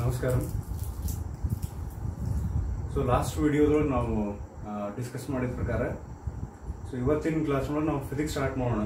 ನಮಸ್ಕಾರ so last ವಿಡಿಯೋದೊಳಗೆ ನಾವು discuss ಮಾಡಿದ ಪ್ರಕಾರ ಸೊ ಇವತ್ತಿನ ಕ್ಲಾಸ್ ಒಳಗೆ ನಾವು ಫಿಸಿಕ್ಸ್ ಸ್ಟಾರ್ಟ್ ಮಾಡೋಣ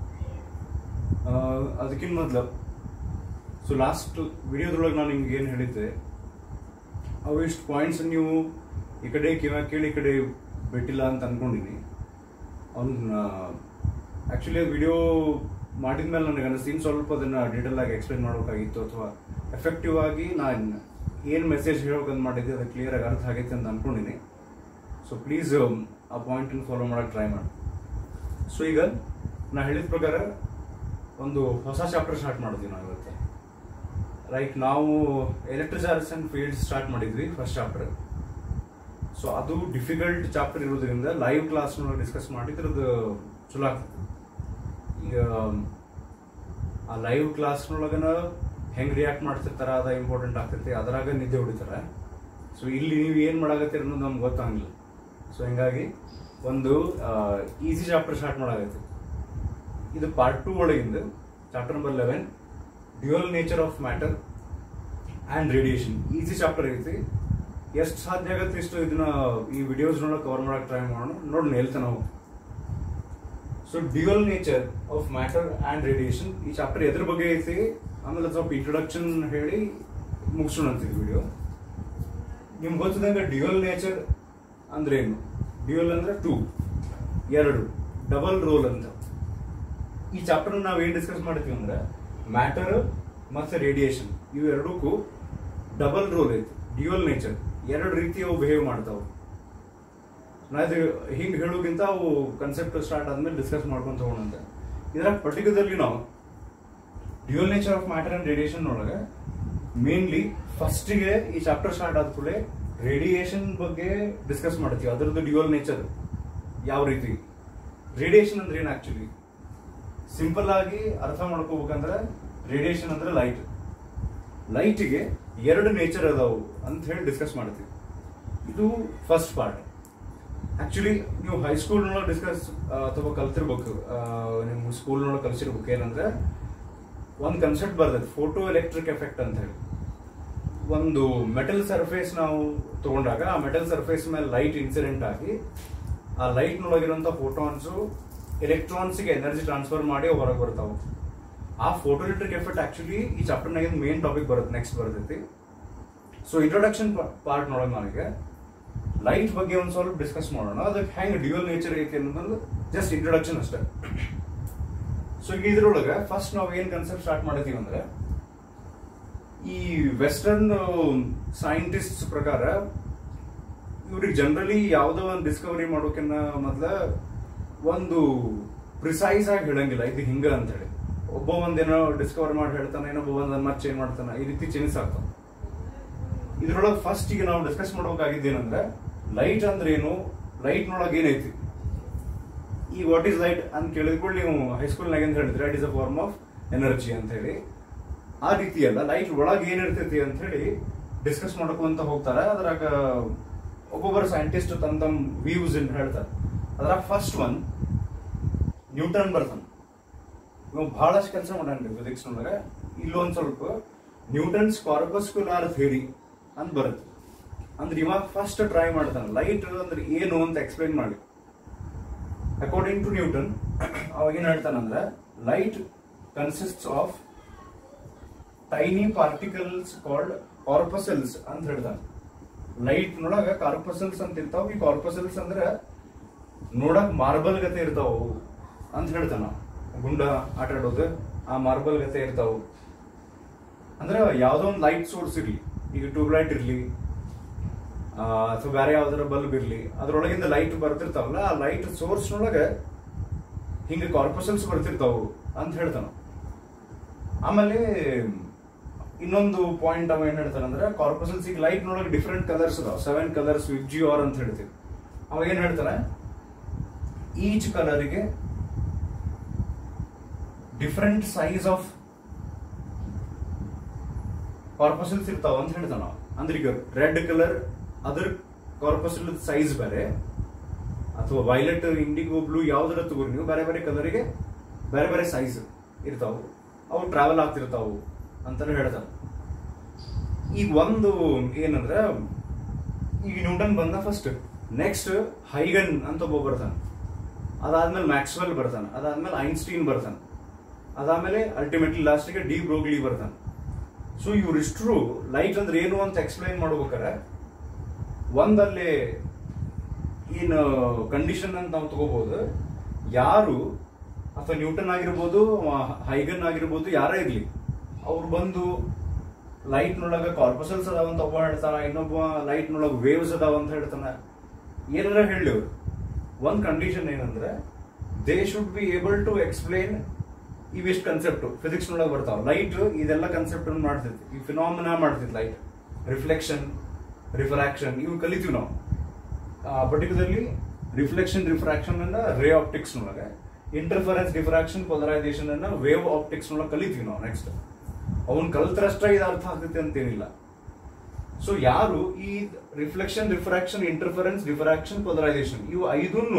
ಆ, ಅದಕ್ಕಿಂತ ಮೊದಲು ಸೊ ಲಾಸ್ಟ್ ವಿಡಿಯೋದೊಳಗೆ ನಾನು ನಿಮ್ಗೆ ಏನು ಹೇಳಿದ್ದೆ ಅವು ಇಷ್ಟು ಪಾಯಿಂಟ್ಸ್ ನೀವು ಈ ಕಡೆ ಕಿವ ಕೇಳಿ ಈ ಕಡೆ ಬಿಟ್ಟಿಲ್ಲ ಅಂತ ಅನ್ಕೊಂಡಿನಿ ಅವ್ನ ಆ್ಯಕ್ಚುಲಿ ವಿಡಿಯೋ ಮಾಡಿದ್ಮೇಲೆ ನನಗೆ ಅನಿಸ್ತು ಇನ್ನು ಸ್ವಲ್ಪ ಅದನ್ನು ಡೀಟೇಲ್ ಆಗಿ ಎಕ್ಸ್ಪ್ಲೈನ್ ಮಾಡಬೇಕಾಗಿತ್ತು ಅಥವಾ ಎಫೆಕ್ಟಿವ್ ಆಗಿ ನಾನು ಏನು ಮೆಸೇಜ್ ಹೇಳೋಕಂತ ಮಾಡಿದ್ದೆ ಅದು ಕ್ಲಿಯರ್ ಆಗಿ ಅರ್ಥ ಆಗೈತೆ ಅಂತ ಅನ್ಕೊಂಡಿನಿ ಸೊ ಪ್ಲೀಸ್ ಆ ಪಾಯಿಂಟನ್ನು ಫಾಲೋ ಮಾಡೋಕೆ ಟ್ರೈ ಮಾಡಿ ಸೊ ಈಗ ನಾ ಹೇಳಿದ ಪ್ರಕಾರ ಒಂದು ಹೊಸ ಚಾಪ್ಟರ್ ಸ್ಟಾರ್ಟ್ ಮಾಡಿದ್ವಿ ನಾವು ಇವತ್ತು ಲೈಕ್ ನಾವು ಎಲೆಕ್ಟ್ರಿಚಾರ್ಜ್ ಅಂಡ್ ಫೀಲ್ಡ್ ಸ್ಟಾರ್ಟ್ ಮಾಡಿದ್ವಿ ಫಸ್ಟ್ ಚಾಪ್ಟರ್ ಸೊ ಅದು ಡಿಫಿಕಲ್ಟ್ ಚಾಪ್ಟರ್ ಇರೋದ್ರಿಂದ ಲೈವ್ ಕ್ಲಾಸ್ ಡಿಸ್ಕಸ್ ಮಾಡಿದ್ರದ್ದು ಚಲೋ ಆಗ್ತದೆ ಈಗ ಆ ಲೈವ್ ಕ್ಲಾಸ್ನೊಳಗನ ಹೆಂಗ್ ರಿಯಾಕ್ಟ್ ಮಾಡ್ತಿರ್ತಾರ ಅದ ಇಂಪಾರ್ಟೆಂಟ್ ಆಗ್ತೈತಿ ಅದ್ರಾಗ ನಿದ್ದೆ ಹೊಡಿತಾರ ಸೊ ಇಲ್ಲಿ ನೀವು ಏನ್ ಮಾಡಾಕತ್ತೀರ ಅನ್ನೋದು ನಮ್ಗೆ ಗೊತ್ತಾಗಿಲ್ಲ ಸೊ ಹಿಂಗಾಗಿ ಒಂದು ಈಸಿ ಚಾಪ್ಟರ್ ಸ್ಟಾರ್ಟ್ ಮಾಡಾಕತ್ತಿ ಇದು ಪಾರ್ಟ್ ಟೂ ಒಳಗಿಂದ chapter number eleven dual nature of matter and radiation easy chapter ಐತಿ ಎಷ್ಟು ಸಾಧ್ಯ ಆಗತ್ತೆ ಇಷ್ಟು ಇದನ್ನ ಈ ವಿಡಿಯೋಸ್ನೊಳಗೆ ಕವರ್ ಮಾಡಕ್ಕೆ ಟ್ರೈ ಮಾಡೋಣ ನೋಡಿ ಹೇಳ್ತಾನೆ ನಾವು so dual nature of matter and radiation ಈ ಚಾಪ್ಟರ್ ಎದ್ರ ಬಗ್ಗೆ ಐತಿ ಆಮೇಲೆ ಸ್ವಲ್ಪ ಇಂಟ್ರೊಡಕ್ಷನ್ ಹೇಳಿ ಮುಗಿಸೋಣ ಅಂತೀವಿ ವಿಡಿಯೋ ನಿಮ್ಗೆ ಗೊತ್ತಿದಂಗೆ ಡ್ಯೂಯಲ್ ನೇಚರ್ ಅಂದ್ರೆ ಏನು ಡ್ಯೂಯಲ್ ಅಂದ್ರೆ ಟೂ ಎರಡು ಡಬಲ್ ರೋಲ್ ಅಂತ ಈ ಚಾಪ್ಟರ್ ನಾವು ಏನ್ ಡಿಸ್ಕಸ್ ಮಾಡ್ತೀವಿ ಅಂದ್ರೆ ಮ್ಯಾಟರ್ ಮತ್ತೆ ರೇಡಿಯೇಷನ್ ಇವು ಎರಡಕ್ಕೂ ಡಬಲ್ ರೋಲ್ ಐತಿ ಡ್ಯೂಯಲ್ ನೇಚರ್ ಎರಡು ರೀತಿ ಅವು ಬಿಹೇವ್ ಮಾಡ್ತಾವ ನಾ ಇದು ಹಿಂಗ್ ಹೇಳೋಕ್ಕಿಂತ ಅವು ಕನ್ಸೆಪ್ಟ್ ಸ್ಟಾರ್ಟ್ ಆದ್ಮೇಲೆ ಡಿಸ್ಕಸ್ ಮಾಡ್ಕೊಂತ ಹೋಗೋಣಂತೆ ಇದ್ರಾಗ ಪರ್ಟಿಕ್ಯುಲರ್ಲಿ ನಾವು dual nature of matter and radiation ಒಳಗೆ ಮೇನ್ಲಿ ಫಸ್ಟಿಗೆ ಈ ಚಾಪ್ಟರ್ ಸ್ಟಾರ್ಟ್ ಆದ ಕೂಡಲೇ ರೇಡಿಯೇಷನ್ ಬಗ್ಗೆ ಡಿಸ್ಕಸ್ ಮಾಡ್ತೀವಿ ಅದರದ್ದು ಡ್ಯೂಯಲ್ ನೇಚರ್ ಯಾವ ರೀತಿ ರೇಡಿಯೇಷನ್ ಅಂದ್ರೆ ಏನು ಆಕ್ಚುಲಿ ಸಿಂಪಲ್ ಆಗಿ ಅರ್ಥ ಮಾಡ್ಕೋಬೇಕಂದ್ರೆ ರೇಡಿಯೇಷನ್ ಅಂದ್ರೆ ಲೈಟ್ ಲೈಟ್ಗೆ ಎರಡು ನೇಚರ್ ಅದಾವು ಅಂತ ಹೇಳಿ ಡಿಸ್ಕಸ್ ಮಾಡ್ತೀವಿ ಇದು ಫಸ್ಟ್ ಪಾರ್ಟ್ ಆಕ್ಚುಲಿ ನೀವು ಹೈಸ್ಕೂಲ್ನೊಳಗೆ ಡಿಸ್ಕಸ್ ಅಥವಾ ಕಲ್ತಿರ್ಬೇಕು ಆ, ನಿಮ್ಮ ಸ್ಕೂಲ್ನೊಳಗೆ ಕಲಿಸಿರ್ಬೇಕು ಏನಂದ್ರೆ ಒಂದು ಕನ್ಸೆಪ್ಟ್ ಬರ್ತದೆ ಫೋಟೋ ಎಲೆಕ್ಟ್ರಿಕ್ ಎಫೆಕ್ಟ್ ಅಂತ ಹೇಳಿ ಒಂದು ಮೆಟಲ್ ಸರ್ಫೇಸ್ ನಾವು ತಗೊಂಡಾಗ ಆ ಮೆಟಲ್ ಸರ್ಫೇಸ್ ಮೇಲೆ ಲೈಟ್ ಇನ್ಸಿಡೆಂಟ್ ಆಗಿ ಆ ಲೈಟ್ನೊಳಗಿರುವಂಥ ಫೋಟೋನ್ಸು ಎಲೆಕ್ಟ್ರಾನ್ಸ್ಗೆ ಎನರ್ಜಿ ಟ್ರಾನ್ಸ್ಫರ್ ಮಾಡಿ ಹೊರಗೆ ಬರ್ತಾವೆ ಆ ಫೋಟೋ ಎಲೆಕ್ಟ್ರಿಕ್ ಎಫೆಕ್ಟ್ ಆಕ್ಚುಲಿ ಈ ಚಾಪ್ಟರ್ನಾಗ ಮೇನ್ ಟಾಪಿಕ್ ಬರುತ್ತೆ ನೆಕ್ಸ್ಟ್ ಬರ್ತೈತಿ ಸೊ ಇಂಟ್ರೊಡಕ್ಷನ್ ಪಾರ್ಟ್ ನೋಡೋಣ ನನಗೆ ಲೈಟ್ ಬಗ್ಗೆ ಒಂದು ಸ್ವಲ್ಪ ಡಿಸ್ಕಸ್ ಮಾಡೋಣ ಅದಕ್ಕೆ ಹೆಂಗ್ ಡ್ಯೂಯಲ್ ನೇಚರ್ ಐತಿ ಅನ್ನೋದು ಜಸ್ಟ್ ಇಂಟ್ರೊಡಕ್ಷನ್ ಅಷ್ಟೇ ಸೊ ಈಗ ಇದ್ರೊಳಗೆ ಫಸ್ಟ್ ನಾವು ಏನ್ ಕನ್ಸೆಪ್ಟ್ ಸ್ಟಾರ್ಟ್ ಮಾಡಿದೀವಿ ಅಂದ್ರೆ ಈ ವೆಸ್ಟರ್ನ್ ಸೈಂಟಿಸ್ಟ್ ಪ್ರಕಾರ ಇವ್ರಿಗೆ ಜನರಲಿ ಯಾವುದೋ ಒಂದು ಡಿಸ್ಕವರಿ ಮಾಡೋಕಿನ್ನ ಮೊದ್ಲ ಒಂದು ಪ್ರಿಸೈಸ್ ಆಗಿ ಹೇಳಂಗಿಲ್ಲ ಇದು ಹಿಂಗ ಅಂತ ಹೇಳಿ ಒಬ್ಬ ಒಂದೇನೋ ಡಿಸ್ಕವರ್ ಮಾಡಿ ಹೇಳ್ತಾನೆ ಇನ್ನೊಬ್ಬ ಒಂದ್ ಮತ್ತೆ ಚೇಂಜ್ ಮಾಡ್ತಾನೆ ಈ ರೀತಿ ಚೇಂಜ್ ಆಗ್ತಾವ ಇದ್ರೊಳಗೆ ಫಸ್ಟ್ ಈಗ ನಾವು ಡಿಸ್ಕಸ್ ಮಾಡ್ಬೇಕಾಗಿದ್ದೇನಂದ್ರೆ ಲೈಟ್ ಅಂದ್ರೆ ಏನು ಲೈಟ್ ನೊಳಗೆ ಏನೈತಿ ಈ ವಾಟ್ ಈಸ್ ಲೈಟ್ ಅಂತ ಕೇಳಿದ ಕೂಡ ನೀವು ಹೈಸ್ಕೂಲ್ನಾಗ ಅಂತ ಹೇಳಿದ್ರೆ it is a form of energy ಅಂತ ಹೇಳಿ ಆ ರೀತಿ ಅಲ್ಲ ಲೈಟ್ ಒಳಗೆ ಏನಿರ್ತೈತಿ ಅಂತ ಹೇಳಿ ಡಿಸ್ಕಸ್ ಮಾಡ್ಕೊಂತ ಹೋಗ್ತಾರೆ ಅದ್ರಾಗ ಒಬ್ಬೊಬ್ಬರು ಸೈಂಟಿಸ್ಟ್ ತಮ್ಮ ತಮ್ಮ ವ್ಯೂಸ್ ಅಂತ ಹೇಳ್ತಾರೆ ಅದ್ರಾಗ ಫಸ್ಟ್ ಒನ್ ನ್ಯೂಟನ್ ಬರ್ತಾನೆ ಇವ್ ಬಹಳಷ್ಟು ಕೆಲಸ ಮಾಡಂడి ಫಿಸಿಕ್ಸ್ ನೊಳಗೆ ಇಲ್ಲೊಂದ್ ಸ್ವಲ್ಪ ನ್ಯೂಟನ್ಸ್ ಕಾರ್ಪಸ್ಕ್ಯುಲಾರ್ ಥಿಯರಿ ಅಂತ ಬರುತ್ತೆ ಅಂದ್ರೆ ಇವಾಗ ಫಸ್ಟ್ ಟ್ರೈ ಮಾಡ್ತಾನೆ ಲೈಟ್ ಅಂದ್ರೆ ಏನು ಅಂತ ಎಕ್ಸ್ಪ್ಲೈನ್ ಮಾಡಿ ಅಕಾರ್ಡಿಂಗ್ ಟು ನ್ಯೂಟನ್ ಅವಾಗ ಏನ್ ಹೇಳ್ತಾನಂದ್ರೆ light consists of tiny particles called corpuscles ಅಂತ ಹೇಳ್ತಾನೆ ಲೈಟ್ ನೊಳಗ ಕಾರ್ಪಸಲ್ಸ್ ಅಂತ ಇರ್ತಾವ ಈ ಕಾರ್ಪಸಲ್ಸ್ ಅಂದ್ರೆ ನೋಡಕ್ ಮಾರ್ಬಲ್ ಗತೆ ಇರ್ತಾವ ಅಂತ ಹೇಳ್ತಾನ ಗುಂಡ ಆಟ ಆಡೋದು ಆ ಮಾರ್ಬಲ್ ಗತೆ ಇರ್ತಾವ ಅಂದ್ರೆ ಯಾವ್ದೋ ಒಂದು ಲೈಟ್ ಸೋರ್ಸ್ ಇರ್ಲಿ ಈಗ ಟ್ಯೂಬ್ ಲೈಟ್ ಇರ್ಲಿ ಆ, ಅಥವಾ ಬೇರೆ ಯಾವ್ದಾರ ಬಲ್ಬ್ ಇರ್ಲಿ ಅದ್ರೊಳಗಿಂದ ಲೈಟ್ ಬರ್ತಿರ್ತಾವಲ್ಲ ಆ ಲೈಟ್ ಸೋರ್ಸ್ ನೊಳಗೆ ಹಿಂಗ ಕಾರ್ಪಸಲ್ಸ್ ಬರ್ತಿರ್ತಾವು ಅಂತ ಹೇಳ್ತಾನ ಆಮೇಲೆ ಇನ್ನೊಂದು ಪಾಯಿಂಟ್ ಅವ ಏನ್ ಹೇಳ್ತಾನಂದ್ರೆ ಕಾರ್ಪಸಲ್ಸ್ ಈಗ ಲೈಟ್ ನೊಳಗೆ ಡಿಫ್ರೆಂಟ್ ಕಲರ್ಸ್ ಅದಾವ seven colours VIBGYOR ಅಂತ ಹೇಳ್ತೀವಿ ಅವ ಏನ್ ಹೇಳ್ತಾನೆ ಈಚ್ ಕಲರಿಗೆ ಡಿಫ್ರೆಂಟ್ ಸೈಜ್ ಆಫ್ ಕಾರ್ಪಸಲ್ಸ್ ಇರ್ತಾವ ಅಂತ ಹೇಳ್ತಾನ ಅವ. ಅಂದ್ರೆ ಈಗ ರೆಡ್ ಕಲರ್ ಅದರ ಕಾರ್ಪಸಲ್ ಸೈಜ್ ಬೇರೆ ಅಥವಾ ವೈಲೆಟ್ ಇಂಡಿಗೋ ಬ್ಲೂ ಯಾವ್ದಾರ ತಗೋರಿ ನೀವು ಬೇರೆ ಬೇರೆ ಕಲರಿಗೆ ಬೇರೆ ಬೇರೆ ಸೈಜ್ ಇರ್ತಾವು ಅವು ಟ್ರಾವೆಲ್ ಆಗ್ತಿರ್ತಾವು ಅಂತಾನೆ ಹೇಳ್ತಾನೆ ಈಗ ಒಂದು ಏನಂದ್ರ ಈಗ ನ್ಯೂಟನ್ ಬಂದ ಫಸ್ಟ್ ನೆಕ್ಸ್ಟ್ ಹೈಗನ್ ಅಂತ ಒಬ್ಬ ಬರ್ತಾನೆ ಅದಾದ್ಮೇಲೆ ಮ್ಯಾಕ್ಸ್ವೆಲ್ ಬರ್ತಾನೆ ಅದಾದ್ಮೇಲೆ ಐನ್ಸ್ಟೀನ್ ಬರ್ತಾನೆ ಅದಾದ್ಮೇಲೆ ಅಲ್ಟಿಮೇಟ್ಲಿ ಲಾಸ್ಟಿಗೆ ಡಿ ಬ್ರೋಗ್ಲಿ ಬರ್ತಾನೆ ಸೊ ಇವ್ರಿಷ್ಟ್ರು ಲೈಟ್ ಅಂದ್ರೆ ಏನು ಅಂತ ಎಕ್ಸ್ಪ್ಲೈನ್ ಮಾಡ್ಬೇಕಾರೆ ಒಂದಲ್ಲಿ ಏನು ಕಂಡೀಷನ್ ಅಂತ ನಾವು ತಗೋಬಹುದು ಯಾರು ಅಥವಾ ನ್ಯೂಟನ್ ಆಗಿರ್ಬೋದು ಹೈಗನ್ ಆಗಿರ್ಬೋದು ಯಾರೇ ಇರ್ಲಿ ಅವ್ರು ಬಂದು ಲೈಟ್ ನೊಳಗ ಕಾರ್ಪಸಲ್ಸ್ ಅದಾವ ಅಂತ ಒಬ್ಬ ಹೇಳ್ತಾನ ಇನ್ನೊಬ್ಬ ಲೈಟ್ ನೊಳಗ ವೇವ್ಸ್ ಅದಾವ ಅಂತ ಹೇಳ್ತಾನ ಏನಾರ ಹೇಳಿ ಅವ್ರು ಒಂದ್ ಕಂಡೀಷನ್ ಏನಂದ್ರೆ they should be able to explain ಇವಿಷ್ಟು ಕನ್ಸೆಪ್ಟ್ ಫಿಸಿಕ್ಸ್ ನೊಳಗೆ ಬರ್ತಾವ ಲೈಟ್ ಇದೆಲ್ಲ ಕನ್ಸೆಪ್ಟ್ ಮಾಡ್ತೈತಿ ಈ ಫಿನಾಮಿನಾ ಮಾಡ್ತೈತಿ ಲೈಟ್ ರಿಫ್ಲೆಕ್ಷನ್ ರಿಫ್ರಾಕ್ಷನ್ ಇವು ಕಲಿತೀವಿ ನಾವು ಪರ್ಟಿಕ್ಯುಲರ್ಲಿ ರಿಫ್ಲೆಕ್ಷನ್ ರಿಫ್ರಾಕ್ಷನ್ ಅನ್ನ ರೇ ಆಪ್ಟಿಕ್ಸ್ ನೊಳಗೆ ಇಂಟರ್ಫರೆನ್ಸ್ ಡಿಫ್ರಾಕ್ಷನ್ ಪೊಲರೈಸೇಷನ್ ಅನ್ನ ವೇವ್ ಆಪ್ಟಿಕ್ಸ್ ನೊಳಗೆ ಕಲಿತೀವಿ ನಾವು ನೆಕ್ಸ್ಟ್ ಅವನ್ ಕಲ್ತ್ರಷ್ಟ ಇದು ಅರ್ಥ ಆಗ್ತೈತೆ ಅಂತೇನಿಲ್ಲ ಸೊ ಯಾರು ಈ reflection refraction interference diffraction polarisation ಇವು ಐದನ್ನು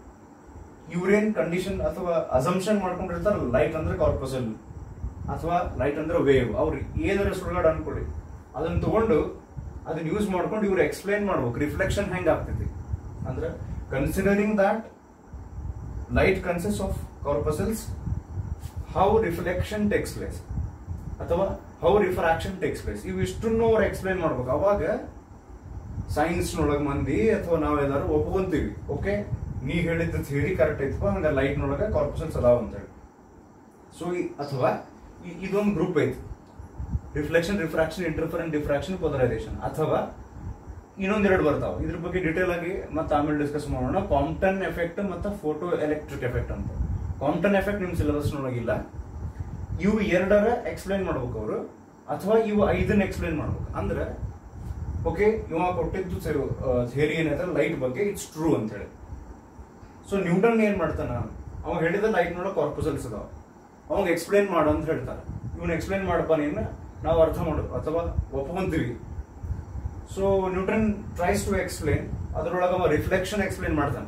ಇವ್ರೇನ್ ಕಂಡೀಷನ್ ಅಥವಾ ಅಸಂಪ್ಷನ್ ಮಾಡ್ಕೊಂಡಿರ್ತಾರ ಲೈಟ್ ಅಂದ್ರೆ ಕಾರ್ಪಸಲ್ ಅಥವಾ ಲೈಟ್ ಅಂದ್ರೆ ವೇವ್ ಅವ್ರು ಏನಾರ ಸುಳ್ಗಾಡ್ ಅನ್ಕೊಳ್ಳಿ ಅದನ್ನ ತಗೊಂಡು ಅದನ್ನ ಯೂಸ್ ಮಾಡ್ಕೊಂಡು ಇವ್ರು ಎಕ್ಸ್ಪ್ಲೈನ್ ಮಾಡ್ಬೇಕು ರಿಫ್ಲೆಕ್ಷನ್ ಹೆಂಗ್ ಆಗ್ತೈತಿ ಅಂದ್ರೆ considering that light consist of corpuscles how reflection takes place ಅಥವಾ ಹೌ ರಿಫ್ರಾಕ್ಷನ್ ಟೇಕ್ಸ್ ಪ್ಲೇಸ್ ಇವು ಇಷ್ಟನ್ನು ಅವ್ರು ಎಕ್ಸ್ಪ್ಲೈನ್ ಮಾಡ್ಬೇಕು ಅವಾಗ ಸೈನ್ಸ್ ನೊಳಗ ಮಂದಿ ಅಥವಾ ನಾವೆಲ್ಲರೂ ಒಪ್ಕೊಂತೀವಿ ಓಕೆ ನೀ ಹೇಳಿದ ಥಿಯರಿ ಕರೆಕ್ಟ್ ಐತಪ್ಪ ಹಂಗ ಲೈಟ್ ನೊಳಗ ಕಾರ್ಪೊರೇಷನ್ಸ್ ಅದಾವ ಅಂತ ಹೇಳಿ ಸೊ ಅಥವಾ ಇ- ಇದೊಂದು ಗ್ರೂಪ್ ಐತಿ reflection refraction interferent diffraction polarisation ಅಥವಾ ಇನ್ನೊಂದೆರಡು ಬರ್ತಾವ ಇದ್ರ ಬಗ್ಗೆ ಡೀಟೇಲ್ ಆಗಿ ಮತ್ತೆ ಆಮೇಲೆ ಡಿಸ್ಕಸ್ ಮಾಡೋಣ ಕಾಂಪ್ಟನ್ ಎಫೆಕ್ಟ್ ಮತ್ತೆ ಫೋಟೋ ಎಲೆಕ್ಟ್ರಿಕ್ ಎಫೆಕ್ಟ್ ಅಂತ ಕಾಂಪ್ಟನ್ ಎಫೆಕ್ಟ್ ನಿಮ್ ಸಿಲೆಬಸ್ ನೊಳಗಿಲ್ಲ ಇವು ಎರಡರ ಎಕ್ಸ್ಪ್ಲೈನ್ ಮಾಡ್ಬೇಕು ಅವರು ಅಥವಾ ಇವು ಐದನ್ನ ಎಕ್ಸ್ಪ್ಲೈನ್ ಮಾಡ್ಬೇಕು ಅಂದ್ರೆ ಓಕೆ ಇವ ಕೊಟ್ಟಿದ್ದು ಥಿಯರಿ ಏನೈತೆ ಲೈಟ್ ಬಗ್ಗೆ ಇಟ್ಸ್ ಟ್ರೂ ಅಂತ ಹೇಳಿ ಸೊ ನ್ಯೂಟನ್ ಏನ್ ಮಾಡ್ತಾನ ಅವ ಹೇಳಿದ ಲೈಟ್ ನೋಡೋ ಕಾರ್ಪಸಲ್ಸ್ ಅದಾವ ಅವಾಗ ಎಕ್ಸ್ಪ್ಲೈನ್ ಮಾಡು ಅಂತ ಹೇಳ್ತಾರೆ ಇವನ್ ಎಕ್ಸ್ಪ್ಲೈನ್ ಮಾಡಪ್ಪ ನೀನು ನಾವು ಅರ್ಥ ಮಾಡು ಅಥವಾ ಒಪ್ಕೊಂತೀವಿ so Newton tries to explain ಅದ್ರೊಳಗ ಅವ ರಿಫ್ಲೆಕ್ಷನ್ ಎಕ್ಸ್ಪ್ಲೈನ್ ಮಾಡ್ತಾನೆ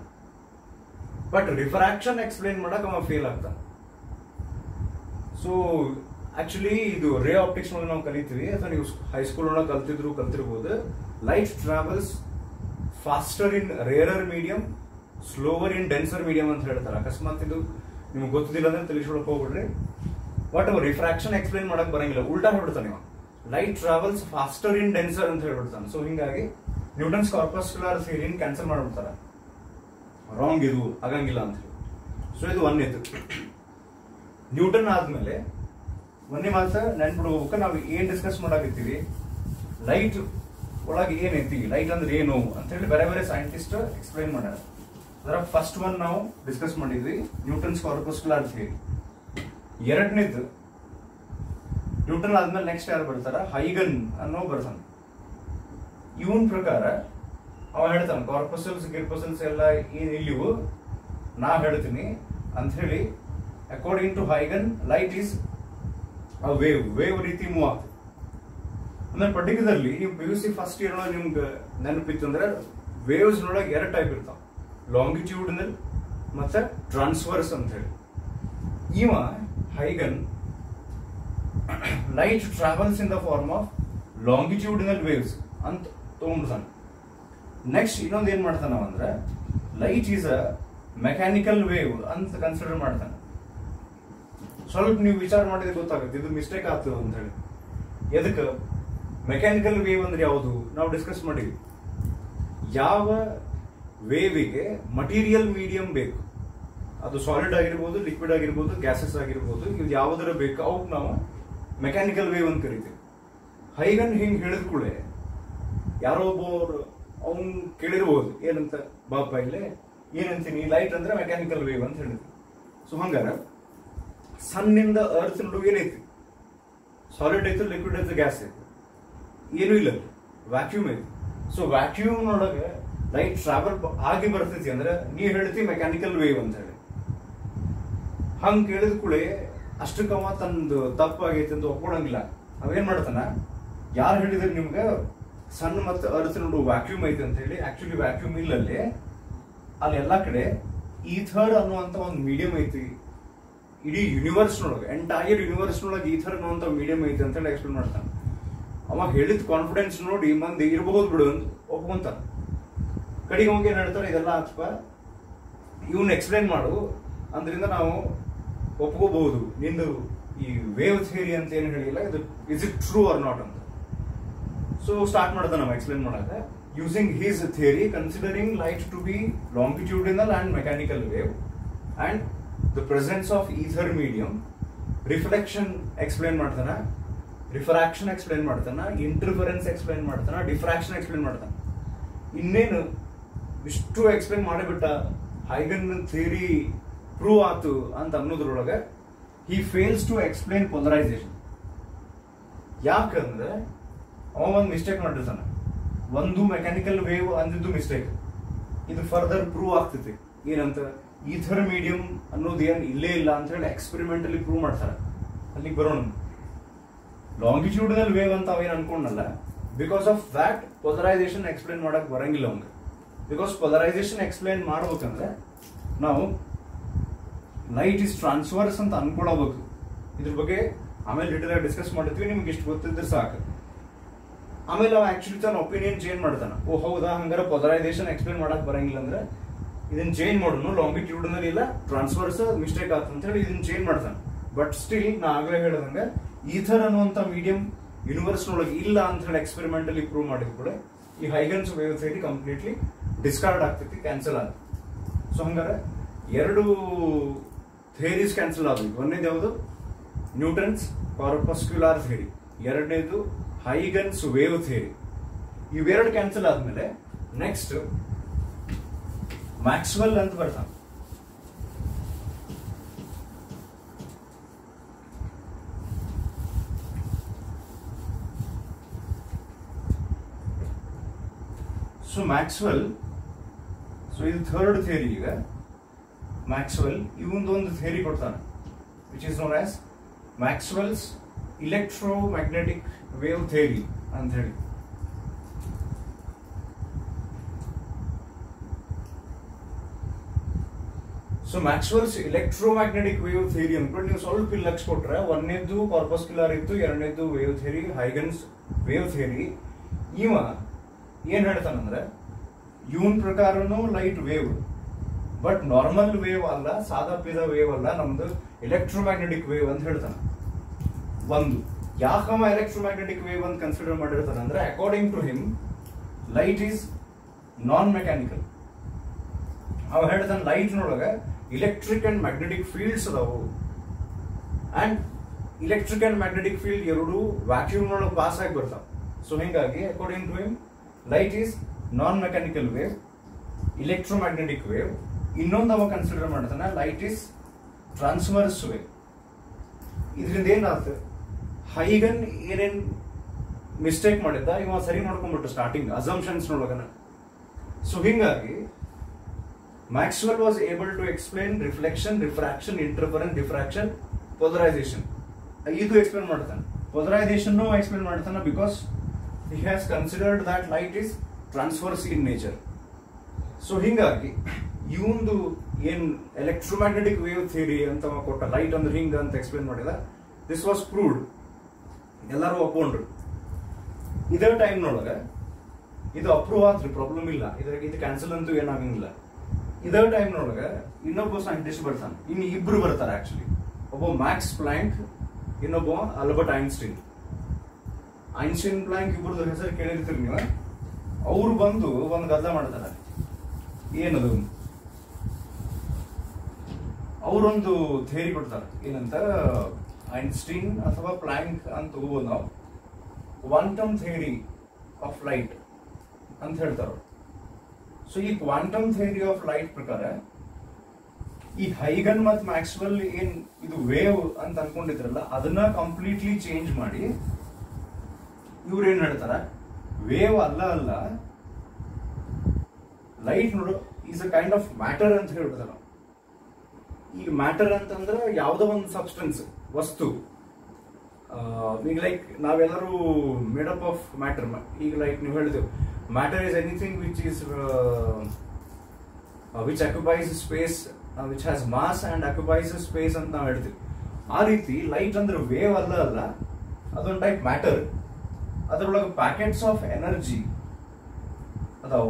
ಬಟ್ ರಿಫ್ರಾಕ್ಷನ್ ಎಕ್ಸ್ಪ್ಲೈನ್ ಮಾಡಕ್ ಅವ ಫೇಲ್ ಆಗ್ತಾನೆ ಸೊ ಆಕ್ಚುಲಿ ಇದು ರೇ ಆಪ್ಟಿಕ್ಸ್ ಒಳಗೆ ನಾವು ಕಲಿತೀವಿ ಅಥವಾ ನೀವು ಹೈಸ್ಕೂಲ್ ಒಳಗೆ ಕಲ್ತಿದ್ರು ಕಲ್ತಿರ್ಬೋದು light travels faster in rarer medium slower in denser medium ಅಂತ ಹೇಳ್ತಾರೆ ಅಕಸ್ಮಾತ್ ಇದು ನಿಮ್ಗೆ ಗೊತ್ತಿಲ್ಲ ಅಂದ್ರೆ ತಿಳಿಸ್ಕೊಳಕ್ ಹೋಗ್ಬಿಡ್ರಿ ಬಟ್ ಅವ್ ರಿಫ್ರಾಕ್ಷನ್ ಎಕ್ಸ್ಪ್ಲೈನ್ ಮಾಡಕ್ ಬರಂಗಿಲ್ಲ ಉಲ್ಟಾ ಹೇಳ್ಬಿಡ್ತಾನೆ ಇವ light travels faster in denser ಅಂತ ಹೇಳ್ಬಿಡ್ತಾನೆ ಸೊ ಹಿಂಗಾಗಿ ನ್ಯೂಟನ್ಸ್ ಕಾರ್ಪಸ್ಕ್ಯುಲರ್ ಥಿಯರಿನ್ ಕ್ಯಾನ್ಸಲ್ ಮಾಡ್ಬಿಡ್ತಾರೆ ರಾಂಗ್ ಇದು ಆಗಂಗಿಲ್ಲ ಅಂತ ಹೇಳಿ ಸೊ ಇದು ಒಂದೇದು ನ್ಯೂಟನ್ ಆದ್ಮೇಲೆ ಒಂದೇ ಮಾತ ನೆನ್ಪಿಡ್ಬೇಕು ನಾವು ಏನ್ ಡಿಸ್ಕಸ್ ಮಾಡಾಕತ್ತೀವಿ ಲೈಟ್ ಒಳಗೆ ಏನೈತಿ ಲೈಟ್ ಅಂದ್ರೆ ಏನು ಅಂತ ಹೇಳಿ ಬೇರೆ ಬೇರೆ ಸೈಂಟಿಸ್ಟ್ ಎಕ್ಸ್ಪ್ಲೈನ್ ಮಾಡ್ಯಾರ ಅದರ ಫಸ್ಟ್ ಒನ್ ನಾವು ಡಿಸ್ಕಸ್ ಮಾಡಿದ್ವಿ ನ್ಯೂಟನ್ಸ್ ಕಾರ್ಪಸ್ಕ್ಯುಲರ್ ಥಿಯರಿ ಎರಡನೇದು ನ್ಯೂಟನ್ ಆದ್ಮೇಲೆ ನೆಕ್ಸ್ಟ್ ಯಾರು ಬರ್ತಾರ ಹೈಗನ್ ಅನ್ನೋ ಬರ್ತಾನೆ ಇವನ್ ಪ್ರಕಾರ ಅವ ಹೇಳ್ತಾನೆ ಕಾರ್ಪಸಲ್ಸ್ ಗಿರ್ಪಸಲ್ಸ್ ಎಲ್ಲ ಏನ್ ಇಲ್ಲಿವು ನಾ ಹೇಳ್ತೀನಿ ಅಂತ ಹೇಳಿ ಅಕಾರ್ಡಿಂಗ್ ಟು ಹೈಗನ್ light is a wave wave ರೀತಿ ಮೂವ್ ಆಗ್ತದೆ ಅಂದ್ರೆ ಪರ್ಟಿಕ್ಯುಲರ್ಲಿ ನೀವು P U C first year ಒಳಗೆ ನಿಮ್ಗೆ ನೆನಪಿತ್ತು ಅಂದ್ರೆ ವೇವ್ಸ್ ನೊಳಗೆ ಎರಡು ಟೈಪ್ ಇರ್ತಾವ ಲಾಂಗಿಟ್ಯೂಡ್ನಲ್ ಮತ್ತೆ ಟ್ರಾನ್ಸ್ಫರ್ಸ್ ಅಂತ ಹೇಳಿ ಇವ ಹೈಗನ್ light travels in the form of longitudinal waves ಅಂತ ತಗೊಂಡ್ಬಿಡ್ತಾನೆ ನೆಕ್ಸ್ಟ್ ಇನ್ನೊಂದು ಏನ್ ಮಾಡ್ತಾನ ಅವ ಅಂದ್ರೆ light is a mechanical wave ಅಂತ ಕನ್ಸಿಡರ್ ಮಾಡ್ತಾನೆ ಸ್ವಲ್ಪ ನೀವು ವಿಚಾರ ಮಾಡಿದ್ರೆ ಗೊತ್ತಾಗುತ್ತೆ ಇದು ಮಿಸ್ಟೇಕ್ ಆಗ್ತದೆ ಅಂತ ಹೇಳಿ ಎದಕ್ಕೆ ಮೆಕ್ಯಾನಿಕಲ್ ವೇವ್ ಅಂದ್ರೆ ಯಾವುದು ನಾವು ಡಿಸ್ಕಸ್ ಮಾಡಿವಿ ಯಾವ ವೇವಿಗೆ ಮಟೀರಿಯಲ್ ಮೀಡಿಯಂ ಬೇಕು ಅದು ಸಾಲಿಡ್ ಆಗಿರ್ಬೋದು ಲಿಕ್ವಿಡ್ ಆಗಿರ್ಬೋದು ಗ್ಯಾಸಸ್ ಆಗಿರ್ಬೋದು ಇದು ಯಾವುದರ ಬೇಕು ಅವಕ್ಕೆ ನಾವು ಮೆಕ್ಯಾನಿಕಲ್ ವೇವ್ ಅಂತ ಕರಿತೀವಿ ಹೈಗನ್ ಹಿಂಗ್ ಹೇಳಿದ ಕೂಡಲೇ ಯಾರೋ ಒಬ್ಬರು ಅವ್ನ್ ಕೇಳಿರ್ಬೋದು ಏನಂತ ಬಾಪ ಇಲ್ಲೇ ಏನಂತೀನಿ ಲೈಟ್ ಅಂದ್ರೆ ಮೆಕ್ಯಾನಿಕಲ್ ವೇವ್ ಅಂತ ಹೇಳಿದ್ವಿ ಸೊ ಹಂಗಾರ ಸನ್ನಿಂದ ಅರ್ತ್ ನಡುವೆ ಏನೈತಿ ಸಾಲಿಡ್ ಐತು ಲಿಕ್ವಿಡ್ ಐತು ಗ್ಯಾಸ್ ಐತು ಏನೂ ಇಲ್ಲ ವ್ಯಾಕ್ಯೂಮ್ ಐತಿ ಸೊ ವ್ಯಾಕ್ಯೂಮ್ ಒಳಗೆ ಲೈಟ್ ಟ್ರಾವೆಲ್ ಆಗಿ ಬರ್ತೈತಿ ಅಂದ್ರೆ ನೀ ಹೇಳ್ತಿ ಮೆಕ್ಯಾನಿಕಲ್ ವೇವ್ ಅಂತ ಹೇಳಿ ಹಂಗ್ ಕೇಳಿದ ಕೂಡಲೇ ಅಷ್ಟಕ್ಕವ ತಂದು ತಪ್ಪಾಗೈತಿ ಅಂತ ಒಪ್ಕೊಳಂಗಿಲ್ಲ ಅವೇನ್ ಮಾಡ್ತಾನ ಯಾರು ಹೇಳಿದ್ರೆ ನಿಮ್ಗೆ ಸಣ್ಣ ಮತ್ತೆ ಅರ್ತ್ ನೋಡು ವ್ಯಾಕ್ಯೂಮ್ ಐತಿ ಅಂತ ಹೇಳಿ ಆಕ್ಚುಲಿ ವ್ಯಾಕ್ಯೂಮ್ ಇಲ್ಲಲ್ಲಿ ಅಲ್ಲಿ ಎಲ್ಲಾ ಕಡೆ ಈಥರ್ ಅನ್ನುವಂತ ಒಂದು ಮೀಡಿಯಂ ಐತಿ ಇಡೀ ಯೂನಿವರ್ಸ್ ನೊಳಗೆ ಎಂಟೈರ್ ಯೂನಿವರ್ಸ್ ನೊಳಗೆ ಈಥರ್ ಅನ್ನುವಂತ ಮೀಡಿಯಂ ಐತಿ ಅಂತ ಹೇಳಿ ಎಕ್ಸ್ಪ್ಲೇನ್ ಮಾಡ್ತಾನೆ ಅವ ಹೇಳಿದ ಕಾನ್ಫಿಡೆನ್ಸ್ ನೋಡಿ ಮಂದಿ ಇರಬಹುದು ಬಿಡು ಅಂತ ಒಪ್ಕೊಂತಾರ ಕಡೆಗೆ ಹೋಗಿ ಏನ್ ಹೇಳ್ತಾರೆ ಇದೆಲ್ಲ ಆತ್ಪ ಇವನ್ ಎಕ್ಸ್ಪ್ಲೈನ್ ಮಾಡು ಅಂದ್ರಿಂದ ನಾವು ಒಪ್ಕೋಬಹುದು ನಿಂದು ಈ ವೇವ್ ಥಿಯರಿ ಅಂತ ಏನು ಹೇಳಿಲ್ಲ ಇದು is it true or not ಅಂತ ಸೊ ಸ್ಟಾರ್ಟ್ ಮಾಡ್ದ ನಾವು ಎಕ್ಸ್ಪ್ಲೈನ್ ಮಾಡಾಕ using his theory considering light to be longitudinal and mechanical wave and the presence of ether medium reflection explain ಮಾಡ್ತಾನ ರಿಫ್ರಾಕ್ಷನ್ ಎಕ್ಸ್ಪ್ಲೈನ್ ಮಾಡ್ತಾನ ಇಂಟರ್ಫರೆನ್ಸ್ ಎಕ್ಸ್ಪ್ಲೈನ್ ಮಾಡ್ತಾನ diffraction explain ಮಾಡ್ತಾನ ಇನ್ನೇನು ಇಷ್ಟು ಎಕ್ಸ್ಪ್ಲೈನ್ ಮಾಡಿಬಿಟ್ಟ ಹೈಗನ್ ಥಿಯರಿ ಪ್ರೂವ್ ಆತು ಅಂತ ಅನ್ನೋದ್ರೊಳಗೆ he fails to explain polarisation ಯಾಕಂದ್ರೆ ಅವ ಒಂದು ಮಿಸ್ಟೇಕ್ ಮಾಡಿರ್ತಾನ ಒಂದು ಮೆಕ್ಯಾನಿಕಲ್ ವೇವ್ ಅಂದಿದ್ದು ಮಿಸ್ಟೇಕ್ ಇದು ಫರ್ದರ್ ಪ್ರೂವ್ ಆಗ್ತೈತಿ ಏನಂತ ಈಥರ್ ಮೀಡಿಯಂ ಅನ್ನೋದು ಏನ್ ಇಲ್ಲೇ ಇಲ್ಲ ಅಂತ ಹೇಳಿ ಎಕ್ಸ್ಪೆರಿಮೆಂಟಲಿ ಪ್ರೂವ್ ಮಾಡ್ತಾರೆ ಅಲ್ಲಿಗೆ ಬರೋಣ ಲಾಂಗಿಟ್ಯೂಡಿನಲ್ ವೇವ್ ಅಂತ ಅವೇನ್ ಅನ್ಕೊಂಡಲ್ಲ because of that polarisation explain ಮಾಡಕ್ ಬರಂಗಿಲ್ಲ ಅವಂಗ ಬಿಕಾಸ್ ಪೊಲರೈಸೇಷನ್ ಎಕ್ಸ್ಪ್ಲೈನ್ ಮಾಡ್ಬೇಕಂದ್ರೆ ನಾವು ಲೈಟ್ ಇಸ್ ಟ್ರಾನ್ಸ್ಫರ್ಸ್ ಅಂತ ಅನ್ಕೊಳಬೇಕು ಇದ್ರ ಬಗ್ಗೆ ಆಮೇಲೆ ಡೀಟೇಲ್ ಆಗಿ ಡಿಸ್ಕಸ್ ಮಾಡಿದ್ವಿ ನಿಮ್ಗೆ ಇಷ್ಟು ಗೊತ್ತಿದ್ರೆ ಸಾಕು ಆಮೇಲೆ ಅವ ಆಕ್ಚುಲಿ ತನ್ನ ಒಪಿನಿಯನ್ ಚೇಂಜ್ ಮಾಡ್ತಾನ ಓ ಹೌದಾ ಹಂಗಾರೆ ಪೊಲರೈಸೇಷನ್ ಎಕ್ಸ್ಪ್ಲೈನ್ ಮಾಡಕ್ ಬರಂಗಿಲ್ಲ ಅಂದ್ರೆ ಇದನ್ನ ಚೇಂಜ್ ಮಾಡೋನು ಲಾಂಗಿಟ್ಯೂಡ್ನಲ್ ಇಲ್ಲ ಟ್ರಾನ್ಸ್ಫರ್ಸ್ ಮಿಸ್ಟೇಕ್ ಆಯ್ತು ಅಂತ ಹೇಳಿ ಇದನ್ನ ಚೇಂಜ್ ಮಾಡ್ತಾನೆ ಬಟ್ ಸ್ಟಿಲ್ ನಾ ಆಗ್ಲೇ ಹೇಳ್ದಂಗೆ ಈಥರ್ ಅನ್ನುವಂತ ಮೀಡಿಯಂ ಯೂನಿವರ್ಸ್ ನೊಳಗೆ ಇಲ್ಲ ಅಂತ ಹೇಳಿ ಎಕ್ಸ್ಪೆರಿಮೆಂಟಲಿ ಪ್ರೂವ್ ಮಾಡಿದ ಕೂಡ ಈ Huygens wave theory completely discard ಆಗ್ತೈತಿ ಕ್ಯಾನ್ಸಲ್ ಆಗುತ್ತೆ ಸೊ ಹಂಗಾರೆ ಎರಡು ಥಿಯರೀಸ್ ಕ್ಯಾನ್ಸಲ್ ಆದ್ವು ಒಂದೇದು ಯಾವುದು ನ್ಯೂಟನ್ಸ್ ಕಾರ್ಪಸ್ಕ್ಯುಲಾರ್ ಥಿಯರಿ ಎರಡನೇದು ಹೈಗನ್ಸ್ ವೇವ್ ಥಿಯರಿ ಇವೆರಡು ಕ್ಯಾನ್ಸಲ್ ಆದ್ಮೇಲೆ ನೆಕ್ಸ್ಟ್ ಮ್ಯಾಕ್ಸ್ವೆಲ್ ಅಂತ ಬರ್ತಾನೆ ಸೊ ಮ್ಯಾಕ್ಸ್ವೆಲ್ ಸೊ ಇದು ಥರ್ಡ್ ಥಿಯರಿ ಈಗ ಮ್ಯಾಕ್ಸ್ವೆಲ್ ಇವೊಂದು ಒಂದು ಥಿಯರಿ ಕೊಡ್ತಾನೆ which is known as Maxwell's electromagnetic wave theory ಅಂತ ಹೇಳಿ so Maxwell's electromagnetic wave theory ಅಂದ್ಕೊಂಡು ನೀವು ಸ್ವಲ್ಪ ಇಲ್ಲಿ ಲಕ್ಷ ಕೊಟ್ರೆ ಒಂದನೇದ್ದು ಕಾರ್ಪಸ್ಕ್ಯುಲರ್ ಇತ್ತು ಎರಡನೇದ್ದು wave theory Huygens wave theory ಇವ ಏನ್ ಹೇಳ್ತಾನಂದ್ರೆ ಇವನ್ ಪ್ರಕಾರನು light wave but normal wave ಅಲ್ಲ ಸಾದಾ ಪೀದಾ ವೇವ್ ಅಲ್ಲ ನಮ್ದು ಎಲೆಕ್ಟ್ರೋಮ್ಯಾಗ್ನೆಟಿಕ್ ವೇವ್ ಅಂತ ಹೇಳ್ತಾನೆ ಒಂದು ಯಾಕಮ್ಮ ಎಲೆಕ್ಟ್ರೋಮ್ಯಾಗ್ನೆಟಿಕ್ ವೇವ್ ಅಂತ ಕನ್ಸಿಡರ್ ಮಾಡಿರ್ತಾನೆ ಅಂದ್ರೆ according to him light is non mechanical ಅವ ಹೇಳ್ತಾನೆ ಲೈಟ್ ನೊಳಗೆ ಇಲೆಕ್ಟ್ರಿಕ್ ಅಂಡ್ ಮ್ಯಾಗ್ನೆಟಿಕ್ ಫೀಲ್ಡ್ಸ್ ಅದಾವು and electric and magnetic field ಎರಡು ವ್ಯಾಕ್ಯೂಮ್ ನೊಳಗೆ ಪಾಸ್ ಆಗಿ ಬರ್ತಾವ ಸೊ ಹಿಂಗಾಗಿ according to him light is non mechanical wave electromagnetic wave ಇನ್ನೊಂದು ಅವ ಕನ್ಸಿಡರ್ ಮಾಡ್ತಾನೆ ಲೈಟ್ ಈಸ್ ಟ್ರಾನ್ಸ್ವರ್ಸ್ ವೇವ್ ಇದರಿಂದ ಏನಾಯ್ತು ಹೈಗನ್ ಏನೇನ್ ಮಿಸ್ಟೇಕ್ ಮಾಡಿದ್ದ ಇವ ಸರಿ ಮಾಡ್ಕೊಂಡ್ಬಿಟ್ಟು ಸ್ಟಾರ್ಟಿಂಗ್ ಅಸಂಪ್ಷನ್ಸ್ ನೊಳಗನ ಸೊ ಹಿಂಗಾಗಿ Maxwell was able to explain reflection refraction interference diffraction polarisation ಇದು ಎಕ್ಸ್ಪ್ಲೇನ್ ಮಾಡ್ತಾನೆ ಪೊಲರೈಸೇಷನ್ ಎಕ್ಸ್ಪ್ಲೇನ್ ಮಾಡ್ತಾನೆ because he has considered that light is transverse in nature so ಹಿಂಗಾಗಿ ಇವಂದು ಏನ್ ಎಲೆಕ್ಟ್ರೋಮ್ಯಾಗ್ನೆಟಿಕ್ ವೇವ್ ಥಿಯರಿ ಅಂತ ಅವ ಕೊಟ್ಟ ಲೈಟ್ ಅಂದ್ರೆ ಹಿಂಗ ಅಂತ ಎಕ್ಸ್ಪ್ಲೇನ್ ಮಾಡಿದ ದಿಸ್ ವಾಸ್ ಪ್ರೂವ್ಡ್ ಎಲ್ಲರೂ ಒಪ್ಕೊಂಡ್ರು ಇದೇ ಟೈಮ್ನೊಳಗೆ ಇದು ಅಪ್ರೂವ್ ಆದ್ರಿ ಪ್ರಾಬ್ಲಮ್ ಇಲ್ಲ ಇದ್ರಾಗ ಇದು ಕ್ಯಾನ್ಸಲ್ ಅಂತೂ ಏನಾಗಂಗಿಲ್ಲ ಇದೇ ಟೈಮ್ನೊಳಗೆ ಇನ್ನೊಬ್ಬ ಸೈಂಟಿಸ್ಟ್ ಬರ್ತಾನೆ ಇನ್ನು ಇಬ್ರು ಬರ್ತಾರೆ ಆಕ್ಚುಲಿ ಒಬ್ಬ ಮ್ಯಾಕ್ಸ್ ಪ್ಲಾಂಕ್ ಇನ್ನೊಬ್ಬ ಅಲ್ಬರ್ಟ್ ಐನ್ಸ್ಟೀನ್ ಐನ್ಸ್ಟೀನ್ ಪ್ಲಾಂಕ್ ಇಬ್ಬರದು ಹೆಸರು ಕೇಳಿರ್ತೀರಿ ನೀವು ಅವ್ರು ಬಂದು ಒಂದು ಗದ್ದ ಮಾಡ್ತಾರೆ ಏನದು ಅವರೊಂದು ಥಿಯರಿ ಕೊಡ್ತಾರೆ ಏನಂತ ಐನ್ಸ್ಟೀನ್ ಅಥವಾ ಪ್ಲಾಂಕ್ ಅಂತ ತಗೋಬೋದು ನಾವು ಕ್ವಾಂಟಮ್ ಥಿಯರಿ ಆಫ್ ಲೈಟ್ ಅಂತ ಹೇಳ್ತಾರೆ ಸೊ ಈ ಕ್ವಾಂಟಮ್ ಥಿಯರಿ ಆಫ್ ಲೈಟ್ ಪ್ರಕಾರ ಈ ಹೈಗನ್ ಮತ್ತು ಮ್ಯಾಕ್ಸ್ವೆಲ್ ಏನ್ ಇದು ವೇವ್ ಅಂತ ಅನ್ಕೊಂಡಿದ್ರಲ್ಲ ಅದನ್ನ ಕಂಪ್ಲೀಟ್ಲಿ ಚೇಂಜ್ ಮಾಡಿ ಇವ್ರು ಏನ್ ಹೇಳ್ತಾರ ವೇವ್ ಅಲ್ಲ ಅಲ್ಲ ಲೈಟ್ ನೋಡು is a kind of matter ಅಂತ ಹೇಳ್ಬಿಡ್ತಾರ ಈಗ ಮ್ಯಾಟರ್ ಅಂತಂದ್ರೆ ಯಾವುದೋ ಒಂದು ಸಬ್ಸ್ಟೆನ್ಸ್ ವಸ್ತು ಆ, ಈಗ ಲೈಕ್ ನಾವೆಲ್ಲರೂ ಮೇಡಪ್ ಆಫ್ ಮ್ಯಾಟರ್ ಈಗ ಲೈಕ್ ನೀವು ಹೇಳಿದೆವು matter is anything which is which occupies space which has mass and occupies space ಅಂತ ನಾವು ಹೇಳ್ತೀವಿ ಆ ರೀತಿ ಲೈಟ್ ಅಂದ್ರೆ ವೇವ್ ಅಲ್ಲ ಅಲ್ಲ ಅದೊಂದು ಟೈಪ್ ಮ್ಯಾಟರ್ ಅದರೊಳಗೆ ಪ್ಯಾಕೆಟ್ಸ್ ಆಫ್ ಎನರ್ಜಿ ಅದಾವು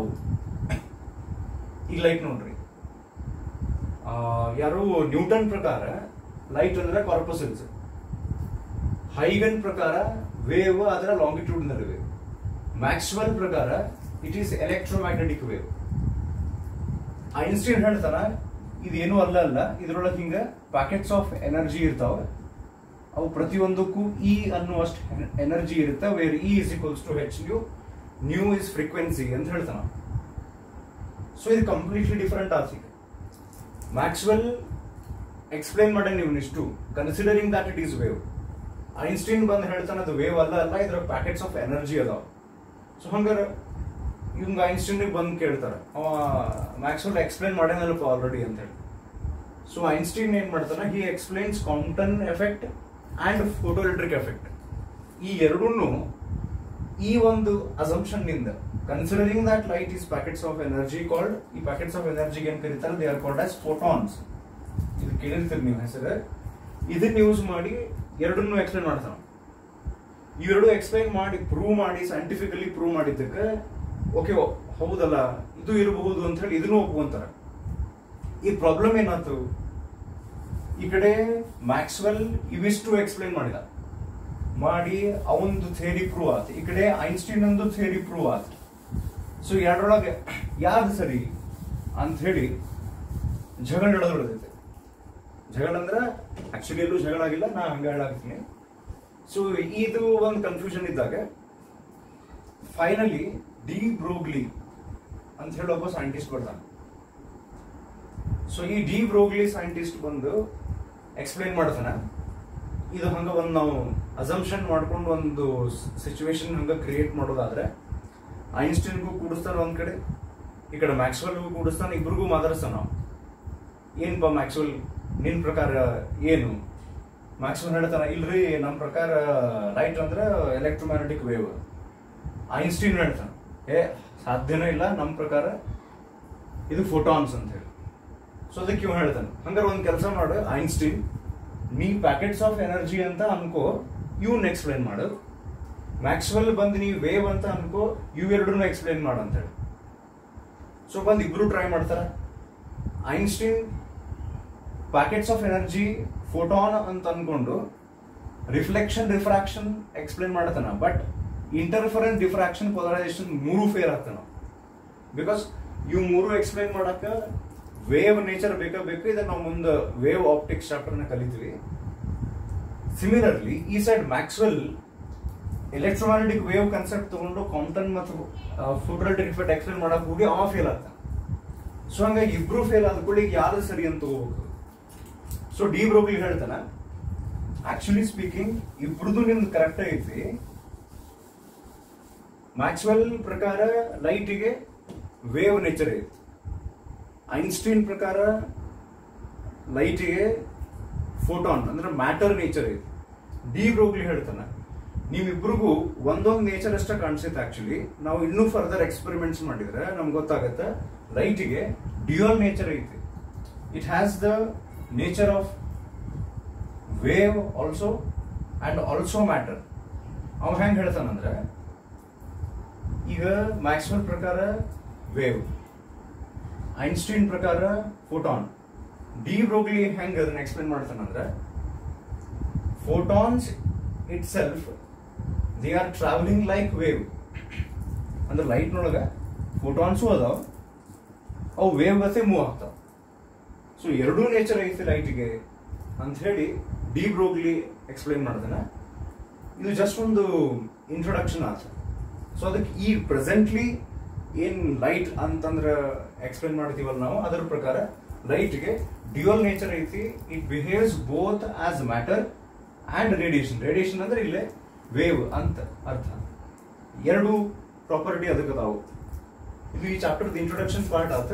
ಈಗ ಲೈಟ್ ನೋಡ್ರಿ ಆ, ಯಾರು ನ್ಯೂಟನ್ ಪ್ರಕಾರ ಲೈಟ್ ಅಂದ್ರೆ ಕಾರ್ಪಸಲ್ಸ್ ಹೈಗನ್ ಪ್ರಕಾರ ವೇವ್ ಅದರ ಲಾಂಗಿಟ್ಯೂಡ್ನಲ್ ವೇವ್ ಮ್ಯಾಕ್ಸ್ವೆಲ್ ಪ್ರಕಾರ it is electromagnetic wave Einstein ಹೇಳ್ತಾನ ಇದೇನು ಅಲ್ಲ ಅಲ್ಲ ಇದ್ರೊಳಗೆ ಹಿಂಗ ಪ್ಯಾಕೆಟ್ಸ್ ಆಫ್ ಎನರ್ಜಿ ಇರ್ತಾವ ಅವು ಪ್ರತಿಯೊಂದಕ್ಕೂ ಇ ಅನ್ನುವಷ್ಟು ಎನರ್ಜಿ ಇರುತ್ತೆ where E is equals to H nu nu is frequency ಅಂತ ಹೇಳ್ತಾನ ಸೊ ಇದು ಕಂಪ್ಲೀಟ್ಲಿ ಡಿಫರೆಂಟ್ ಆತ ಈಗ ಮ್ಯಾಕ್ಸ್ವೆಲ್ ಎಕ್ಸ್ಪ್ಲೈನ್ ಮಾಡಿ ನೀವು ಇಷ್ಟು considering that it is wave Einstein ಬಂದು ಹೇಳ್ತಾನೆ ಅದು ವೇವ್ ಅಲ್ಲ ಅಲ್ಲ ಇದ್ರ ಪ್ಯಾಕೆಟ್ಸ್ ಆಫ್ ಎನರ್ಜಿ ಅದಾವ ಸೊ ಹಂಗಾರೆ ಇವಂಗ ಐನ್ಸ್ಟೈನ್ ಬಂದು ಕೇಳ್ತಾರೆ ಅವ ಮ್ಯಾಕ್ಸ್ವೆಲ್ ಎಕ್ಸ್ಪ್ಲೈನ್ ಮಾಡ್ಯಾನಲ್ಲಪ್ಪ ಆಲ್ರೆಡಿ ಅಂತ ಹೇಳಿ ಸೊ ಐನ್ಸ್ಟೈನ್ ಏನ್ ಮಾಡ್ತಾನೆ he explains Compton effect and photo electric effect ಈ ಎರಡೂನು ಈ ಒಂದು ಅಸಂಪ್ಷನ್ ನಿಂದ considering that light is packets of energy called ಈ ಪ್ಯಾಕೆಟ್ಸ್ ಆಫ್ ಎನರ್ಜಿಗೆ ಏನ್ ಕರೀತಾರೆ they are called as photons ಇದು ಕೇಳಿರ್ತೀರಿ ನೀವು ಹೆಸರು ಇದನ್ನ ಯೂಸ್ ಮಾಡಿ ಎರಡನ್ನೂ ಎಕ್ಸ್ಪ್ಲೈನ್ ಮಾಡ್ತಾನ ಇವೆರಡು ಎಕ್ಸ್ಪ್ಲೈನ್ ಮಾಡಿ ಪ್ರೂವ್ ಮಾಡಿ ಸೈಂಟಿಫಿಕಲಿ ಪ್ರೂವ್ ಮಾಡಿದ್ದಕ್ಕೆ ಓಕೆ ಹೌದಲ್ಲ ಇದು ಇರಬಹುದು ಅಂತ ಹೇಳಿ ಇದನ್ನು ಒಪ್ಕೊಂತಾರೆ ಈ ಪ್ರಾಬ್ಲಮ್ ಏನಾಯ್ತು ಈ ಕಡೆ ಮ್ಯಾಕ್ಸ್ವೆಲ್ ಇವಿಷ್ಟು ಎಕ್ಸ್ಪ್ಲೈನ್ ಮಾಡಿದ ಮಾಡಿ ಅವಂದು ಥಿಯರಿ ಪ್ರೂವ್ ಆಯ್ತು ಈ ಕಡೆ ಐನ್ಸ್ಟೈನ್ ಒಂದು ಥಿಯರಿ ಪ್ರೂವ್ ಆಯ್ತು ಸೊ ಎರಡರೊಳಗೆ ಯಾವ್ದು ಸರಿ ಅಂತ ಹೇಳಿ ಜಗಳ ನಡೆದೈತೆ ಜಗಳ ಅಂದ್ರೆ ಆಕ್ಚುಲಿ ಎಲ್ಲೂ ಜಗಳ ಆಗಿಲ್ಲ ನಾ ಹಂಗ ಹೇಳಾಗ್ತೀನಿ ಸೊ ಇದು ಒಂದು ಕನ್ಫ್ಯೂಷನ್ ಇದ್ದಾಗ ಫೈನಲಿ ಡಿ ಬ್ರೋಗ್ಲಿ ಅಂತ ಹೇಳಿ ಒಬ್ಬ ಸೈಂಟಿಸ್ಟ್ ಬರ್ತಾನೆ ಸೊ ಈ ಡಿ ಬ್ರೋಗ್ಲಿ ಸೈಂಟಿಸ್ಟ್ ಬಂದು ಎಕ್ಸ್ಪ್ಲೈನ್ ಮಾಡ್ತಾನೆ ಇದು ಹಂಗ ಒಂದು ನಾವು ಅಸಂಪ್ಷನ್ ಮಾಡ್ಕೊಂಡು ಒಂದು ಸಿಚುವೇಶನ್ ಹಂಗ ಕ್ರಿಯೇಟ್ ಮಾಡೋದಾದ್ರೆ ಐನ್ಸ್ಟೈನ್ಗೂ ಕೂಡಿಸ್ತಾನೆ ಒಂದ್ ಕಡೆ ಈ ಕಡೆ ಮ್ಯಾಕ್ಸ್ವೆಲ್ಗೂ ಕೂಡಿಸ್ತಾನೆ ಇಬ್ರಿಗೂ ಮಾತಾಡಿಸ್ತಾನ ನಾವು ಏನಪ್ಪ ಮ್ಯಾಕ್ಸ್ವೆಲ್ ನಿನ್ ಪ್ರಕಾರ ಏನು ಮ್ಯಾಕ್ಸ್ವೆಲ್ ಹೇಳ್ತಾನ ಇಲ್ರಿ ನಮ್ಮ ಪ್ರಕಾರ ಲೈಟ್ ಅಂದ್ರೆ ಎಲೆಕ್ಟ್ರೋಮ್ಯಾಗ್ನೆಟಿಕ್ ವೇವ್ ಐನ್ಸ್ಟೈನ್ ಹೇಳ್ತಾನ ಏ ಸಾಧ್ಯನೇ ಇಲ್ಲ ನಮ್ಮ ಪ್ರಕಾರ ಇದು ಫೋಟಾನ್ಸ್ ಅಂತ ಹೇಳಿ ಸೊ ಅದಕ್ಕೆ ಇವ್ ಹೇಳ್ತಾನೆ ಹಂಗಾರೆ ಒಂದು ಕೆಲಸ ಮಾಡು ಐನ್ಸ್ಟೈನ್ ನೀ ಪ್ಯಾಕೆಟ್ಸ್ ಆಫ್ ಎನರ್ಜಿ ಅಂತ ಅನ್ಕೋ ಇವನ್ ಎಕ್ಸ್ಪ್ಲೈನ್ ಮಾಡು ಮ್ಯಾಕ್ಸ್ವೆಲ್ ಬಂದು ನೀವು ವೇವ್ ಅಂತ ಅನ್ಕೋ ಇವೆರಡನ್ನೂ ಎಕ್ಸ್ಪ್ಲೈನ್ ಮಾಡು ಅಂತ ಹೇಳಿ ಸೊ ಬಂದು ಇಬ್ರು ಟ್ರೈ ಮಾಡ್ತಾರ Einstein packets of energy photon ಅಂತ ಅನ್ಕೊಂಡು ರಿಫ್ಲೆಕ್ಷನ್ ರಿಫ್ರಾಕ್ಷನ್ ಎಕ್ಸ್ಪ್ಲೈನ್ ಮಾಡ್ತಾನ ಬಟ್ ಇಂಟರ್ಫರೆನ್ಸ್ ಡಿಫ್ರಾಕ್ಷನ್ ಪೊಲರೈಸೇಷನ್ ಮೂರು ಫೇಲ್ ಆಗ್ತಾನ ಬಿಕಾಸ್ ಇವು ಮೂರು ಎಕ್ಸ್ಪ್ಲೈನ್ ಮಾಡಕ ವೇವ್ ನೇಚರ್ ಬೇಕಾ ಬೇಕು ಇದನ್ನ ನಾವು ಮುಂದೆ ವೇವ್ ಆಪ್ಟಿಕ್ಸ್ ಚಾಪ್ಟರ್ ನ ಕಲಿತೀವಿ ಸಿಮಿಲರ್ಲಿ ಈ side Maxwell electromagnetic wave concept ತಗೊಂಡು ಕಾಂಪ್ಟನ್ ಮತ್ತು ಫೋಟೋಲಿಟಿಕ್ ಎಫೆಕ್ಟ್ ಎಕ್ಸ್ಪ್ಲೈನ್ ಮಾಡಕ್ ಹೋಗಿ ಅವ ಫೇಲ್ ಆಗ್ತಾನೆ ಸೊ ಹಂಗಾಗಿ ಇಬ್ರು ಫೇಲ್ ಆದ ಕೂಡ ಈಗ ಯಾರು ಸರಿ ಅಂತ ತಗೋಬೇಕು ಸೊ ಡಿ ಬ್ರೋಗ್ಲಿ ಹೇಳ್ತಾನ ಆಕ್ಚುಲಿ ಸ್ಪೀಕಿಂಗ್ ಇಬ್ರದು ನಿಮ್ದು ಕರೆಕ್ಟ್ ಐತಿ ಮ್ಯಾಕ್ಸ್ವೆಲ್ ಪ್ರಕಾರ ಲೈಟಿಗೆ ವೇವ್ ನೇಚರ್ ಐತಿ ಐನ್ಸ್ಟೈನ್ ಪ್ರಕಾರ ಲೈಟಿಗೆ ಫೋಟಾನ್ ಅಂದ್ರೆ ಮ್ಯಾಟರ್ ನೇಚರ್ ಐತಿ ಡಿ ಬ್ರೋಗ್ಲಿ ಹೇಳ್ತಾನ ನೀವಿಬ್ರಿಗೂ ಒಂದೊಂದು ನೇಚರ್ ಅಷ್ಟೇ ಕಾಣಿಸುತ್ತೆ ಆಕ್ಚುಲಿ ನಾವು ಇನ್ನೂ ಫರ್ದರ್ ಎಕ್ಸ್ಪೆರಿಮೆಂಟ್ಸ್ ಮಾಡಿದ್ರೆ ನಮ್ಗೆ ಗೊತ್ತಾಗುತ್ತೆ ಲೈಟಿಗೆ ಡ್ಯೂಯಲ್ ನೇಚರ್ ಐತಿ it has the nature of wave also and also matter ಅವ ಹೆಂಗ್ ಹೇಳ್ತಾನಂದ್ರೆ ಈಗ ಮ್ಯಾಕ್ಸ್ವೆಲ್ ಪ್ರಕಾರ ವೇವ್ ಐನ್ಸ್ಟೈನ್ ಪ್ರಕಾರ ಫೋಟಾನ್ ಡಿ ಬ್ರೋಗ್ಲಿ ಹೆಂಗ್ ಅದನ್ನ ಎಕ್ಸ್ಪ್ಲೇನ್ ಮಾಡ್ತಾನಂದ್ರೆ photons itself they are travelling like wave ಅಂದ್ರೆ ಲೈಟ್ ನೊಳಗ ಫೋಟಾನ್ಸು ಅದಾವ ಅವು ವೇವ್ ಗತೆ ಮೂವ್ ಆಗ್ತಾವ ಸೊ ಎರಡೂ ನೇಚರ್ ಐತಿ ಲೈಟ್ಗೆ ಅಂತ ಹೇಳಿ ಡಿ ಬ್ರೋಗ್ಲಿ ಎಕ್ಸ್ಪ್ಲೈನ್ ಮಾಡ್ತಾನೆ ಇದು ಜಸ್ಟ್ ಒಂದು ಇಂಟ್ರೊಡಕ್ಷನ್ ಆತ ಸೊ ಅದಕ್ಕೆ ಈ ಪ್ರೆಸೆಂಟ್ಲಿ ಏನ್ ಲೈಟ್ ಅಂತಂದ್ರ ಎಕ್ಸ್ಪ್ಲೈನ್ ಮಾಡ್ತೀವಲ್ಲ ನಾವು ಅದರ ಪ್ರಕಾರ ಲೈಟ್ಗೆ ಡ್ಯೂಯಲ್ ನೇಚರ್ ಐತಿ it behaves both as matter and radiation radiation ಅಂದ್ರೆ ಇಲ್ಲೇ ವೇವ್ ಅಂತ ಅರ್ಥ ಎರಡು ಪ್ರಾಪರ್ಟಿ ಅದಕ್ಕೆ ಅದಾವು ಇದು ಈ ಚಾಪ್ಟರ್ ಇಂಟ್ರೊಡಕ್ಷನ್ ಪಾರ್ಟ್ ಆತ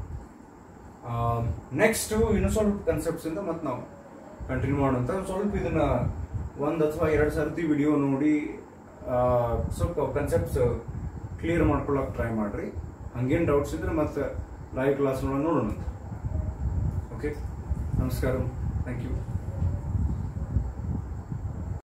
ನೆಕ್ಸ್ಟ್ ಇನ್ನು ಸ್ವಲ್ಪ ಕನ್ಸೆಪ್ಟ್ಸ್ ಇಂದ ಮತ್ತೆ ನಾವು ಕಂಟಿನ್ಯೂ ಮಾಡೋಂತ ಸ್ವಲ್ಪ ಇದನ್ನ ಒಂದ್ ಅಥವಾ ಎರಡು ಸರ್ತಿ ವಿಡಿಯೋ ನೋಡಿ ಆ, ಸ್ವಲ್ಪ ಕನ್ಸೆಪ್ಟ್ಸ್ ಕ್ಲಿಯರ್ ಮಾಡ್ಕೊಳಕ್ ಟ್ರೈ ಮಾಡ್ರಿ ಹಂಗೇನು ಡೌಟ್ಸ್ ಇದ್ರೆ ಮತ್ತೆ ಲೈವ್ ಕ್ಲಾಸ್ ನೋಡೋಣ ಓಕೆ ನಮಸ್ಕಾರ ಥ್ಯಾಂಕ್ ಯು